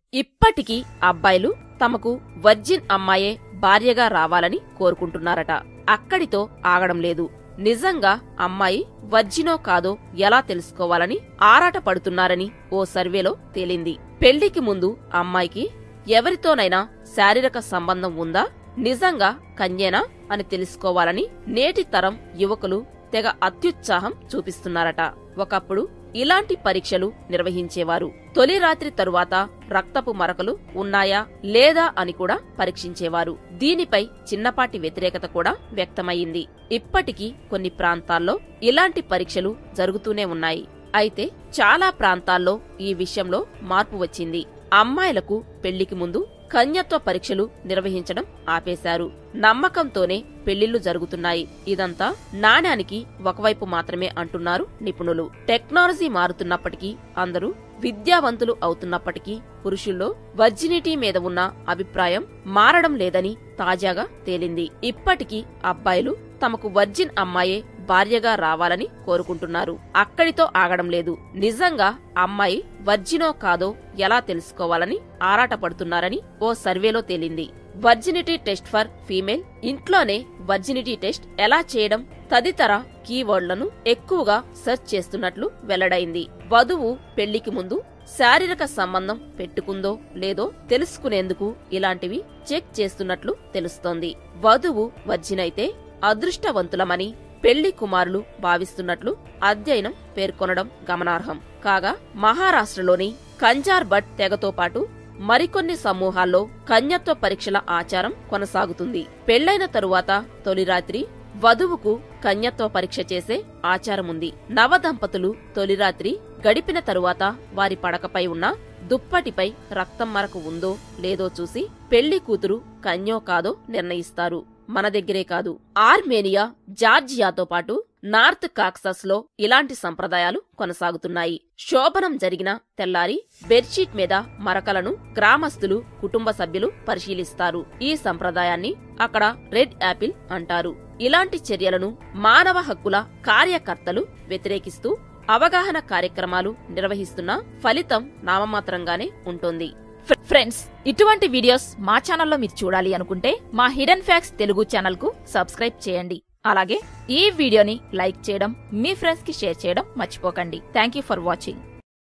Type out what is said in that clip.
ఇప్పటికీ అబ్బాయిలు తమకు వర్జిన్ అమ్మాయే భార్యగా రావాలని కోరుకుంటున్నారట అక్కడితో ఆగడం లేదు నిజంగా అమ్మాయి వర్జినో కాదో ఎలా తెలుసుకోవాలని ఆరాట పడుతున్నారని ఓ సర్వేలో తేలింది పెళ్లికి ముందు అమ్మాయికి ఎవరితోనైనా శారీరక సంబంధం ఉందా నిజంగా కన్యేనా అని తెలుసుకోవాలని నేటి తరం యువకులు తెగ అత్యుత్సాహం చూపిస్తున్నారట ఒకప్పుడు ఇలాంటి పరీక్షలు నిర్వహించేవారు తొలి రాత్రి తరువాత రక్తపు మరకలు ఉన్నాయా లేదా అని కూడా పరీక్షించేవారు దీనిపై చిన్నపాటి వ్యతిరేకత కూడా వ్యక్తమయ్యింది ఇప్పటికీ కొన్ని ప్రాంతాల్లో ఇలాంటి పరీక్షలు జరుగుతూనే ఉన్నాయి అయితే చాలా ప్రాంతాల్లో ఈ విషయంలో మార్పు వచ్చింది అమ్మాయిలకు పెళ్లికి ముందు కన్యత్వ పరీక్షలు నిర్వహించడం ఆపేశారు నమ్మకంతోనే పెళ్లిళ్లు జరుగుతున్నాయి ఇదంతా నాణ్యానికి ఒకవైపు మాత్రమే అంటున్నారు నిపుణులు టెక్నాలజీ మారుతున్నప్పటికీ అందరూ విద్యావంతులు అవుతున్నప్పటికీ పురుషుల్లో వర్జినిటీ మీద ఉన్న అభిప్రాయం మారడం లేదని తాజాగా తేలింది ఇప్పటికీ అబ్బాయిలు తమకు వర్జిన్ అమ్మాయే భార్యగా రావాలని కోరుకుంటున్నారు అక్కడితో ఆగడం లేదు నిజంగా అమ్మాయి వర్జినో కాదో ఎలా తెలుసుకోవాలని ఆరాటపడుతున్నారని ఓ సర్వేలో తేలింది వర్జినిటీ టెస్ట్ ఫర్ ఫీమేల్ ఇంట్లోనే వర్జినిటీ టెస్ట్ ఎలా చేయడం తదితర కీవర్డ్లను ఎక్కువగా సెర్చ్ చేస్తున్నట్లు వెల్లడైంది వధువు పెళ్లికి ముందు శారీరక సంబంధం పెట్టుకుందో లేదో తెలుసుకునేందుకు ఇలాంటివి చెక్ చేస్తున్నట్లు తెలుస్తోంది వధువు వర్జినైతే అదృష్టవంతులమని పెళ్లి కుమారులు భావిస్తున్నట్లు అధ్యయనం పేర్కొనడం గమనార్హం కాగా మహారాష్ట్రలోని కంజార్ భట్ తెగతో పాటు మరికొన్ని సమూహాల్లో కన్యత్వ పరీక్షల ఆచారం కొనసాగుతుంది పెళ్లైన తరువాత తొలి రాత్రి వధువుకు కన్యత్వ పరీక్ష చేసే ఆచారముంది నవదంపతులు తొలి రాత్రి గడిపిన తరువాత వారి పడకపై ఉన్న దుప్పటిపై రక్తం మరకు ఉందో లేదో చూసి పెళ్లి కూతురు కన్యో కాదో నిర్ణయిస్తారు మన దగ్గరే కాదు ఆర్మేనియా జార్జియాతో పాటు నార్త్ కాక్సస్ లో ఇలాంటి సంప్రదాయాలు కొనసాగుతున్నాయి శోభనం జరిగిన తెల్లారి బెడ్షీట్ మీద మరకలను గ్రామస్తులు కుటుంబ సభ్యులు పరిశీలిస్తారు ఈ సంప్రదాయాన్ని అక్కడ రెడ్ యాపిల్ అంటారు ఇలాంటి చర్యలను మానవ హక్కుల కార్యకర్తలు వ్యతిరేకిస్తూ అవగాహన కార్యక్రమాలు నిర్వహిస్తున్న ఫలితం నామమాత్రంగానే ఉంటుంది ఫ్ర- ఫ్రెండ్స్ ఇటువంటి వీడియోస్ మా ఛానల్లో మీరు చూడాలి అనుకుంటే మా హిడెన్ ఫ్యాక్ట్స్ తెలుగు ఛానల్ కు సబ్స్క్రైబ్ చేయండి అలాగే ఈ వీడియోని లైక్ చేయడం మీ ఫ్రెండ్స్ కి షేర్ చేయడం మర్చిపోకండి థ్యాంక్ యూ ఫర్ వాచింగ్